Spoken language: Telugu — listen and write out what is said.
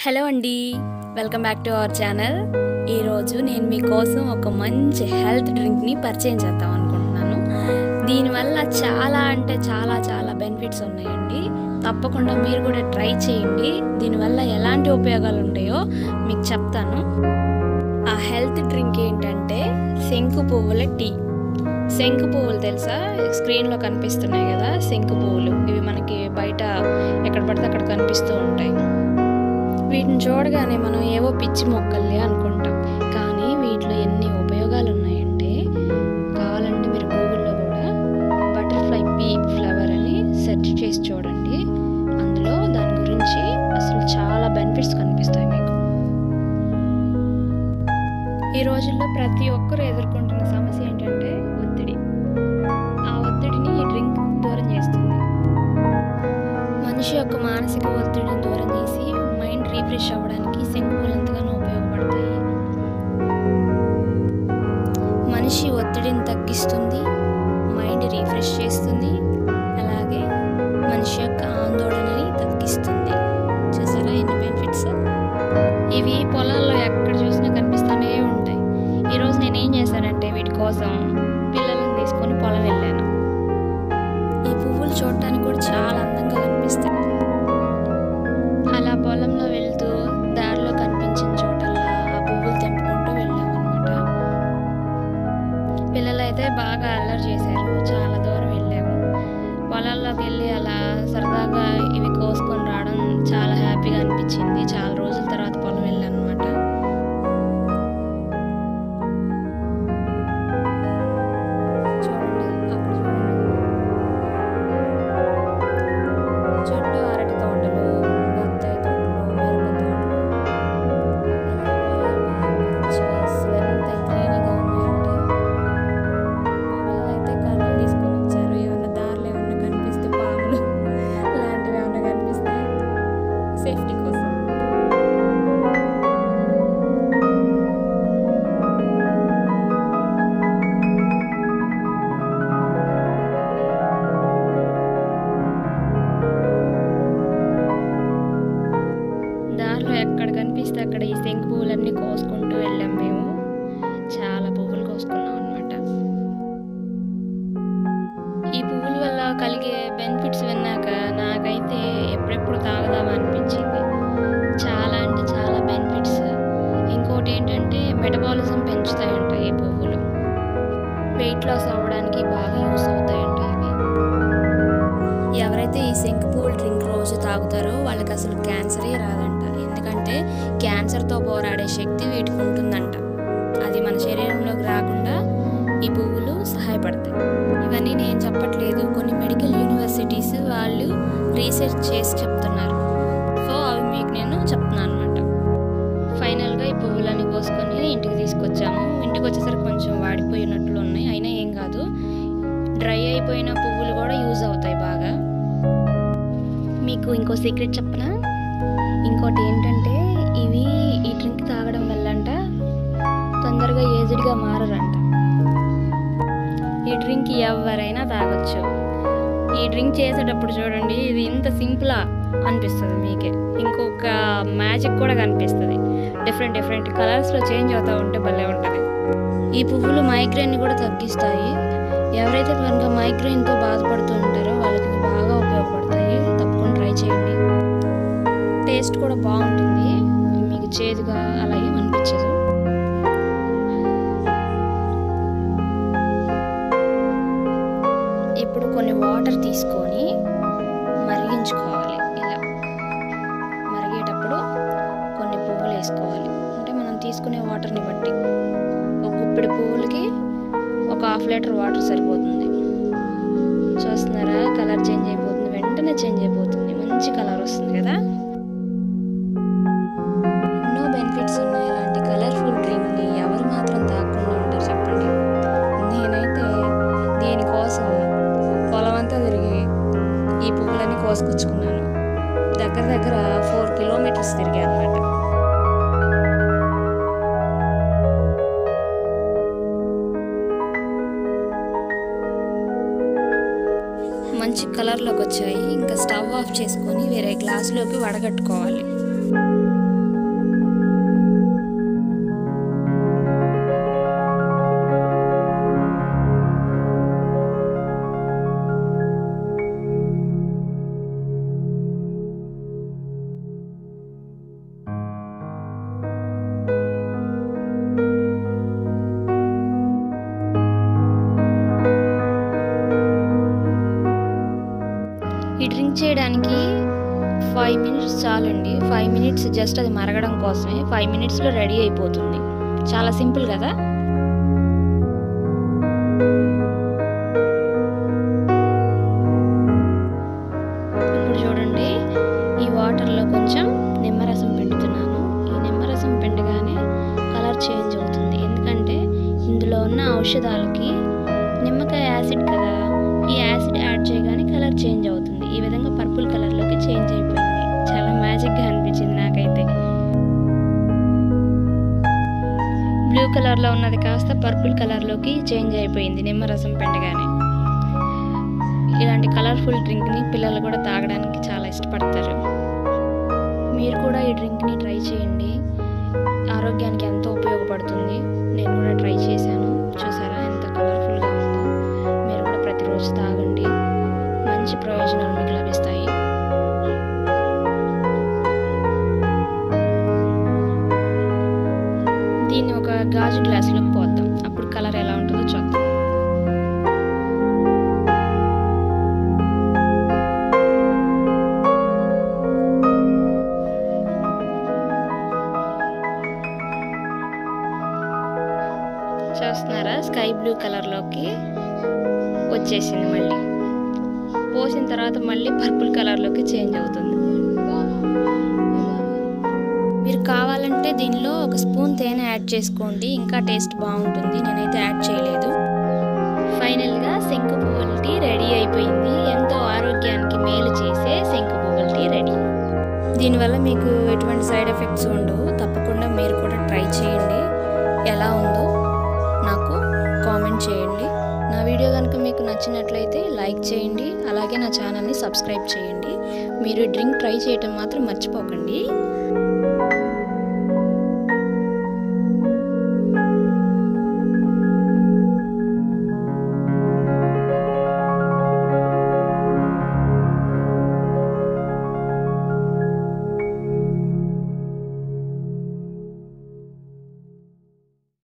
హలో అండి welcome back to our channel ఈరోజు నేను మీకోసం ఒక మంచి హెల్త్ డ్రింక్ని పరిచయం చేద్దాం అనుకుంటున్నాను దీనివల్ల చాలా అంటే చాలా చాలా బెనిఫిట్స్ ఉన్నాయండి తప్పకుండా మీరు కూడా ట్రై చేయండి దీనివల్ల ఎలాంటి ఉపయోగాలు ఉంటాయో మీకు చెప్తాను ఆ హెల్త్ డ్రింక్ ఏంటంటే శంకు పువ్వుల టీ శంకు పువ్వులు తెలుసా స్క్రీన్లో కనిపిస్తున్నాయి కదా శంకు పువ్వులు ఇవి మనకి బయట ఎక్కడ పడితే అక్కడ కనిపిస్తూ ఉంటాయి వీటిని చూడగానే మనం ఏవో పిచ్చి మొక్కల్ని అనుకుంటాం కానీ వీటిలో ఎన్ని ఉపయోగాలు ఉన్నాయంటే కావాలంటే మీరు గూగుల్లో కూడా బటర్ఫ్లై పీ ఫ్లవర్ అని సెర్చ్ చేసి చూడండి అందులో దాని గురించి అసలు చాలా బెనిఫిట్స్ కనిపిస్తాయి మీకు ఈ రోజుల్లో ప్రతి ఒక్కరూ ఎదుర్కొంటున్న సమస్య ఏంటంటే ఒత్తిడి ఆ ఒత్తిడిని ఈ డ్రింక్ దూరం చేస్తుంది మనిషి యొక్క మానసిక ఒత్తిడిని దూరం చేసి మైండ్ రీఫ్రెష్ అవ్వడానికి శంకువులు ఎంతగానో ఉపయోగపడతాయి మనిషి ఒత్తిడిని తగ్గిస్తుంది మైండ్ రీఫ్రెష్ చేస్తుంది అలాగే మనిషి యొక్క ఆందోళనని తగ్గిస్తుంది చూసారా ఎన్ని బెనిఫిట్స్ ఇవి పొలాల్లో ఎక్కడ చూసినా కనిపిస్తూనే ఉంటాయి ఈరోజు నేను ఏం చేశానంటే వీటి కోసం పిల్లలను తీసుకొని పొలం వెళ్ళాను ఈ పువ్వులు చూడటానికి కూడా చాలా అందంగా కనిపిస్తాయి అలా పొలంలో వెళ్తూ దారిలో కనిపించిన చోటల్లా ఆ పువ్వులు తెంపుకుంటూ వెళ్ళామన్నమాట పిల్లలైతే బాగా అల్లరి చేశారు చాలా దూరం వెళ్ళాము పొలాల్లోకి వెళ్ళి అలా సరదాగా ఇవి కోసుకొని రావడం చాలా హ్యాపీగా అనిపించింది చాలా రోజుల తర్వాత పొలం వెళ్ళాను అనమాట చూడండి అక్కడ చూడండి చుట్టూ అరటి తోటలు బత్తాయి తోటలు మిరప తోటలు ఇలా పొలాలు బాగా మంచిగా అసలు ఎంత గ్రీనీగా ఉన్నాయంటే మా పిల్లలు అయితే కర్రలు తీసుకొని వచ్చారు ఏమన్నా దారిలో ఏమన్నా కనిపిస్తే పాములు లాంటివి ఏమన్నా కనిపిస్తే సేఫ్టీ కోసం దారిలో ఎక్కడ కనిపిస్తే అక్కడ ఈ శంకు పువ్వులన్నీ కోసుకుంటూ వెళ్ళాం మేము చాలా పువ్వులు కోసుకున్నాం అనమాట ఈ పువ్వుల వల్ల కలిగే బెనిఫిట్స్ విన్నాక నాకైతే ఎప్పుడెప్పుడు తాగుదామా అనిపించింది చాలా అంటే చాలా బెనిఫిట్స్ ఇంకోటి ఏంటంటే మెటబాలిజం పెంచుతాయంట ఈ పువ్వులు వెయిట్ లాస్ అవ్వడానికి బాగా యూస్ అవుతాయంట ఇవి ఎవరైతే ఈ శంకు పువ్వుల డ్రింక్ రోజు తాగుతారో వాళ్ళకి అసలు క్యాన్సరే రాదంట ఎందుకంటే క్యాన్సర్తో పోరాడే శక్తి వీటికి ఉంటుందంట అది మన శరీరంలోకి రాకుండా ఈ పువ్వులు సహాయపడతాయి ఇవన్నీ నేను చెప్పట్లేదు కొన్ని మెడికల్ యూనివర్సిటీస్ వాళ్ళు రీసెర్చ్ చేసి చెప్తున్నారు సో అవి మీకు నేను చెప్తున్నాను అనమాట ఫైనల్గా ఈ పువ్వులన్నీ కోసుకొని ఇంటికి తీసుకొచ్చాము ఇంటికి వచ్చేసరికి కొంచెం వాడిపోయినట్లు ఉన్నాయి అయినా ఏం కాదు డ్రై అయిపోయిన పువ్వులు కూడా యూజ్ అవుతాయి బాగా మీకు ఇంకో సీక్రెట్ చెప్పనా ఇంకోటి ఏంటంటే ఇవి ఈ డ్రింక్ తాగడం వల్లంట తొందరగా ఏజ్డ్గా మారరంట ఈ డ్రింక్ ఎవరైనా తాగొచ్చు ఈ డ్రింక్ చేసేటప్పుడు చూడండి ఇది ఇంత సింపులా అనిపిస్తుంది మీకే ఇంకొక మ్యాజిక్ కూడా కనిపిస్తుంది డిఫరెంట్ డిఫరెంట్ కలర్స్లో చేంజ్ అవుతూ ఉంటే భలే ఉంటుంది ఈ పువ్వులు మైగ్రేన్ని కూడా తగ్గిస్తాయి ఎవరైతే కనుక మైగ్రేన్తో బాధపడుతూ ఉంటారో వాళ్ళకి ఇవి బాగా ఉపయోగపడతాయి తప్పకుండా ట్రై చేయండి టేస్ట్ కూడా బాగుంటుంది మీకు చేదుగా అలా ఏం అనిపించదు ఇప్పుడు కొన్ని వాటర్ తీసుకొని మరిగించుకోవాలి ఇలా మరిగేటప్పుడు కొన్ని పువ్వులు వేసుకోవాలి అంటే మనం తీసుకునే వాటర్ని బట్టి ఒక గుప్పెడు పువ్వులకి ఒక హాఫ్ లీటర్ వాటర్ సరిపోతుంది చూస్తున్నారా కలర్ చేంజ్ అయిపోతుంది వెంటనే చేంజ్ అయిపోతుంది మంచి కలర్ వస్తుంది కదా ఎన్నో బెనిఫిట్స్ ఉన్నాయి ఇలాంటి కలర్ఫుల్ డ్రింక్ని ఎవరు మాత్రం తాగకుండా ఉంటారు చెప్పండి నేనైతే దీనికోసం పొలం అంతా తిరిగి ఈ పువ్వులన్నీ కోసుకొచ్చుకున్నాను దగ్గర దగ్గర ఫోర్ కిలోమీటర్స్ తిరిగా అనమాట మంచి కలర్లోకి వచ్చాయి ఇంకా స్టవ్ ఆఫ్ చేసుకొని వేరే గ్లాస్లోకి వడగట్టుకోవాలి డ్రింక్ చేయడానికి ఫైవ్ మినిట్స్ చాలండి ఫైవ్ మినిట్స్ జస్ట్ అది మరగడం కోసమే ఫైవ్ మినిట్స్లో రెడీ అయిపోతుంది చాలా సింపుల్ కదా ఇప్పుడు చూడండి ఈ వాటర్లో కొంచెం నిమ్మరసం పిండుతున్నాను ఈ నిమ్మరసం పిండగానే కలర్ చేంజ్ అవుతుంది ఎందుకంటే ఇందులో ఉన్న ఔషధాలకి నిమ్మకాయ యాసిడ్ కదా ఈ యాసిడ్ యాడ్ చేయగానే కలర్ చేంజ్ అవుతుంది ఈ విధంగా పర్పుల్ కలర్లోకి చేంజ్ అయిపోయింది చాలా మ్యాజిక్గా అనిపించింది నాకైతే బ్లూ కలర్లో ఉన్నది కాస్త పర్పుల్ కలర్లోకి చేంజ్ అయిపోయింది నిమ్మరసం పిండగానే ఇలాంటి కలర్ఫుల్ డ్రింక్ని పిల్లలు కూడా తాగడానికి చాలా ఇష్టపడతారు మీరు కూడా ఈ డ్రింక్ని ట్రై చేయండి ఆరోగ్యానికి ఎంతో ఉపయోగపడుతుంది నేను కూడా ట్రై చేశాను చూసారా ఎంత కలర్ఫుల్గా ఉందో మీరు కూడా ప్రతిరోజు తాగండి మంచి ప్రయోజనాలు మీకు లభిస్తాయి దీన్ని ఒక గాజు గ్లాసులోకి పోద్దాం అప్పుడు కలర్ ఎలా ఉంటుందో చూద్దాం చూస్తున్నారా స్కై బ్లూ కలర్లోకి వచ్చేసింది మళ్ళీ పోసిన తర్వాత మళ్ళీ పర్పుల్ కలర్లోకి చేంజ్ అవుతుంది మీరు కావాలంటే దీనిలో ఒక స్పూన్ తేనె యాడ్ చేసుకోండి ఇంకా టేస్ట్ బాగుంటుంది నేనైతే యాడ్ చేయలేదు ఫైనల్గా శంకు పువ్వుల టీ రెడీ అయిపోయింది ఎంతో ఆరోగ్యానికి మేలు చేసే శంకు పువ్వుల టీ రెడీ దీనివల్ల మీకు ఎటువంటి సైడ్ ఎఫెక్ట్స్ ఉండవు తప్పకుండా మీరు కూడా ట్రై చేయండి ఎలా ఉందో నాకు కామెంట్ చేయండి నా వీడియో కనుక మీకు నచ్చినట్లయితే లైక్ చేయండి అలాగే నా ఛానల్ని సబ్స్క్రైబ్ చేయండి మీరు డ్రింక్ ట్రై చేయటం మాత్రం మర్చిపోకండి